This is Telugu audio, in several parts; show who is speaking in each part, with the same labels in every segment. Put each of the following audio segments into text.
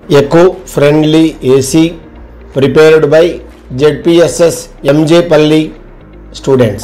Speaker 1: Echo friendly AC prepared by ZPSS MJPalli students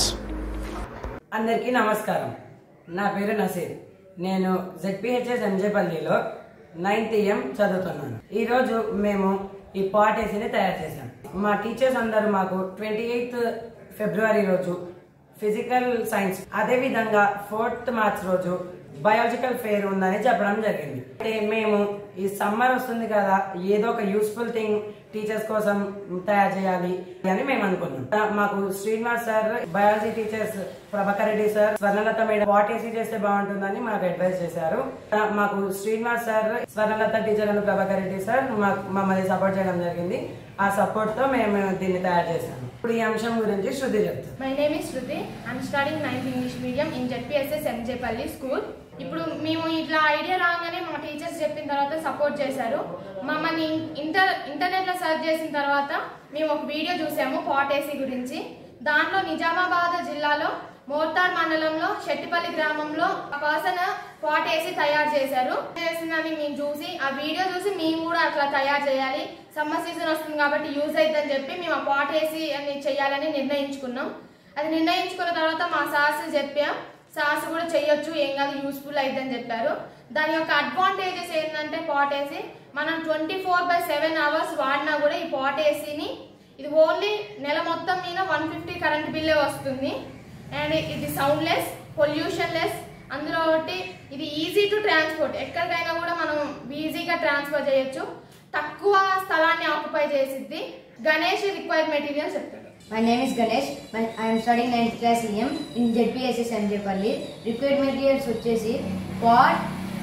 Speaker 2: అందరికీ నమస్కారం నా పేరు నసీర్ నేను జెడ్పిహెచ్ఎస్ ఎంజేపల్లిలో నైన్త్ ఇఎం చదువుతున్నాను ఈరోజు మేము ఈ పాట్ ఏసీని తయారు చేశాం మా టీచర్స్ అందరూ మాకు ట్వంటీ ఎయిత్ ఫిబ్రవరి రోజు ఫిజికల్ సైన్స్ అదే విధంగా ఫోర్త్ మార్చ్ రోజు బయాలజికల్ ఫెయిర్ ఉందని చెప్పడం జరిగింది అయితే మేము ఈ సమ్మర్ వస్తుంది కదా ఏదో ఒక యూస్ఫుల్ థింగ్ టీచర్స్ కోసం తయారు చేయాలి అని మేము అనుకున్నాం ఆ, మాకు Srinivas sir biology teachers Prabhakar Reddy sir Swarnalatha madam what AC చేస్తే బాగుంటుందని మాకు అడ్వైస్ చేశారు ఆ, మాకు శ్రీనివాస్ సార్ స్వర్ణలత టీచర్ అని ప్రభాకర్ రెడ్డి సార్ మాకు మమ్మల్ని సపోర్ట్ చేయడం జరిగింది ఆ సపోర్ట్ తో మేము దీన్ని తయారు చేశాము ఇప్పుడు ఈ అంశం గురించి శృతి చెప్తాం
Speaker 3: My name is Shruti. I'm studying 9th English medium in ZPSS MJ Palli School. ఇప్పుడు మేము ఇట్లా ఐడియా రాగానే మా టీచర్స్ చెప్పిన తర్వాత సపోర్ట్ చేశారు మమ్మల్ని ఇంటర్ ఇంటర్నెట్లో సెర్చ్ చేసిన తర్వాత మేము ఒక వీడియో చూసాము పాట్ ఏసీ గురించి దాంట్లో నిజామాబాద్ జిల్లాలో మోర్తార్ మండలంలో శెట్టిపల్లి గ్రామంలో ఒక పర్సన్ పాట్ ఏసీ తయారు చేశారు చేసిందని మేము చూసి ఆ వీడియో చూసి మేము కూడా అట్లా తయారు చేయాలి సమ్మర్ సీజన్ వస్తుంది కాబట్టి యూజ్ అవుతుందని చెప్పి మేము ఆ పాట్ ఏసీ అని చేయాలని నిర్ణయించుకున్నాం అది నిర్ణయించుకున్న తర్వాత మా సార్స్ చెప్పాం సార్స్ కూడా చెయ్యొచ్చు ఏం కాదు యూస్ఫుల్ అయిద్దని చెప్పారు దాని యొక్క అడ్వాంటేజెస్ ఏంటంటే పాట్ ఏసీ మనం twenty four by seven hours వాడినా కూడా ఈ పాట్ ఏసీని ఇది ఓన్లీ నెల మొత్తం మీద వన్ ఫిఫ్టీ కరెంట్ బిల్లే వస్తుంది అండ్ ఇది సౌండ్లెస్ పొల్యూషన్ లెస్ అందులో ఒకటి ఇది ఈజీ టు ట్రాన్స్పోర్ట్ ఎక్కడికైనా కూడా మనం ఈజీగా ట్రాన్స్ఫర్ చేయొచ్చు తక్కువ స్థలాన్ని ఆక్యుపై చేసిద్ది గణేష్ రిక్వైర్డ్ మెటీరియల్ చెప్తాడు
Speaker 4: My name is Ganesh. My, I am studying 9th class EM in ZPSS MJపల్లి రిక్వైర్డ్ మెటీరియల్స్ వచ్చేసి pot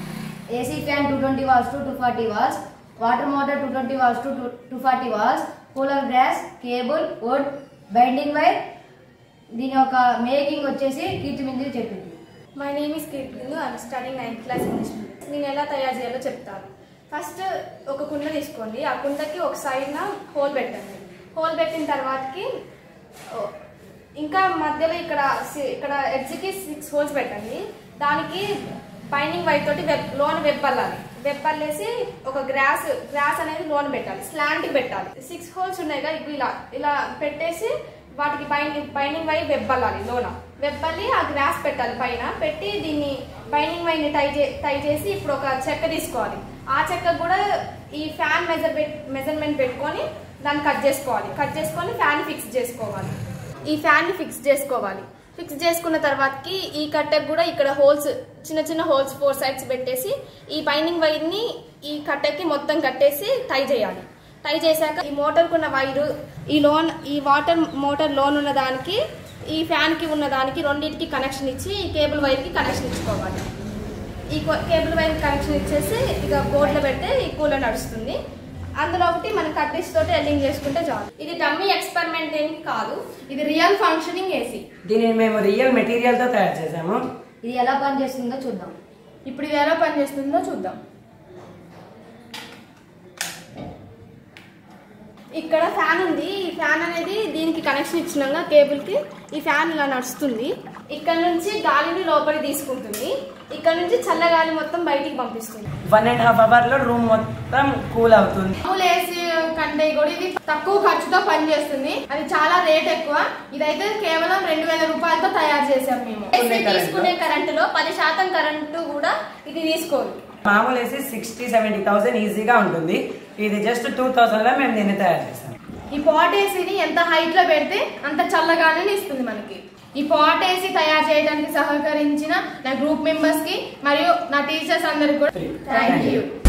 Speaker 4: AC fan two twenty watts to two forty watts water motor two twenty watts to two forty watts cooler gas cable wood binding wire దీని యొక్క మేకింగ్ వచ్చేసి కీర్తి మింది చెప్పింది
Speaker 3: మై నేమ్ ఇస్ కీర్తిందు I am studying ninth class English నేను ఎలా తయారు చేయాలో చెప్తాను ఫస్ట్ ఒక కుండ తీసుకోండి ఆ కుండకి ఒక సైడ్న హోల్ పెట్టండి హోల్ పెట్టిన తర్వాతకి ఓ, ఇంకా మధ్యలో ఇక్కడ సి- ఇక్కడ ఎడ్జ్కి సిక్స్ హోల్స్ పెట్టండి దానికి బైండింగ్ వైట్ తోటి వెబ్ లోన్ వెబ్ అల్లాలి వెబ్ అల్లేసి ఒక గ్రాస్ గ్రాస్ అనేది లోన్ పెట్టాలి స్లాంట్కి పెట్టాలి సిక్స్ హోల్స్ ఉన్నాయి కదా ఇప్పుడు ఇలా ఇలా పెట్టేసి వాటికి బైండింగ్ బైండింగ్ వై వెబ్ అల్లాలి లోన వెబ్ అల్లి ఆ గ్రాస్ పెట్టాలి పైన పెట్టి దీన్ని బైండింగ్ వైని టై చే టై చేసి ఇప్పుడు ఒక చెక్క తీసుకోవాలి ఆ చెక్క కూడా ఈ ఫ్యాన్ మెజర్ మెజర్మెంట్ పెట్టుకొని దాన్ని కట్ చేసుకోవాలి కట్ చేసుకొని ఫ్యాన్ ఫిక్స్ చేసుకోవాలి ఈ ఫ్యాన్ ని ఫిక్స్ చేసుకోవాలి ఫిక్స్ చేసుకున్న తర్వాతకి ఈ కట్టెకు కూడా ఇక్కడ హోల్స్ చిన్న చిన్న హోల్స్ ఫోర్ సైడ్స్ పెట్టేసి ఈ బైండింగ్ వైర్ ని ఈ కట్టెకి మొత్తం కట్టేసి టై చేయాలి టై చేశాక ఈ మోటార్కి ఉన్న వైరు ఈ లోన్ ఈ వాటర్ మోటార్ లోన్ ఉన్న దానికి ఈ ఫ్యాన్ కి ఉన్న దానికి రెండింటికి కనెక్షన్ ఇచ్చి ఈ కేబుల్ వైర్ కి కనెక్షన్ ఇచ్చుకోవాలి ఈ కో- కేబుల్ వైర్ కనెక్షన్ ఇచ్చేసి ఇక బోర్డులో పెడితే ఈ కూలర్ నడుస్తుంది అందులో ఒకటి మనం కట్టిస్ తోటి ఎల్లింగ్ చేసుకుంటే చాలు ఇది డమ్మీ ఎక్స్పెరిమెంట్ ఏం కాదు ఇది రియల్ ఫంక్షనింగ్ ఏసీ
Speaker 2: దీనిని మేము రియల్ మెటీరియల్ తో తయారు చేసాము
Speaker 4: ఇది ఎలా పనిచేస్తుందో చూద్దాం
Speaker 3: ఇప్పుడు ఇది ఎలా పనిచేస్తుందో చూద్దాం ఇక్కడ ఫ్యాన్ ఉంది ఈ ఫ్యాన్ అనేది దీనికి కనెక్షన్ ఇచ్చినాక కేబుల్ కి ఈ ఫ్యాన్ ఇలా నడుస్తుంది ఇక్కడ నుంచి గాలిని లోపలికి తీసుకుంటుంది ఇక్కడ నుంచి చల్లగాలి మొత్తం బయటికి పంపిస్తుంది
Speaker 2: వన్ అండ్ హాఫ్ అవర్ లో రూమ్ మొత్తం కూల్ అవుతుంది
Speaker 3: మామూలు ఏసీ కంటే కూడా ఇది తక్కువ ఖర్చుతో పనిచేస్తుంది అది చాలా రేట్ ఎక్కువ ఇదైతే కేవలం రెండు వేల రూపాయలతో తయారు చేసాం మేము ఏసీ తీసుకునే కరెంటులో పది శాతం కరెంటు కూడా ఇది తీసుకోదు
Speaker 2: మామూలు వేసి సిక్స్టీ సెవెంటీ థౌసండ్ ఈజీగా ఉంటుంది ఇది జస్ట్ టూ థౌసండ్ లో మేము దీన్ని తయారు చేసాం
Speaker 3: ఈ పాట్ ఏసీని ఎంత హైట్ లో పెడితే అంత చల్లగానే ఇస్తుంది మనకి ఈ పాట్ ఏసీ తయారు చేయడానికి సహకరించిన నా గ్రూప్ మెంబర్స్ కి మరియు నా టీచర్స్ అందరికి కూడా థ్యాంక్ యూ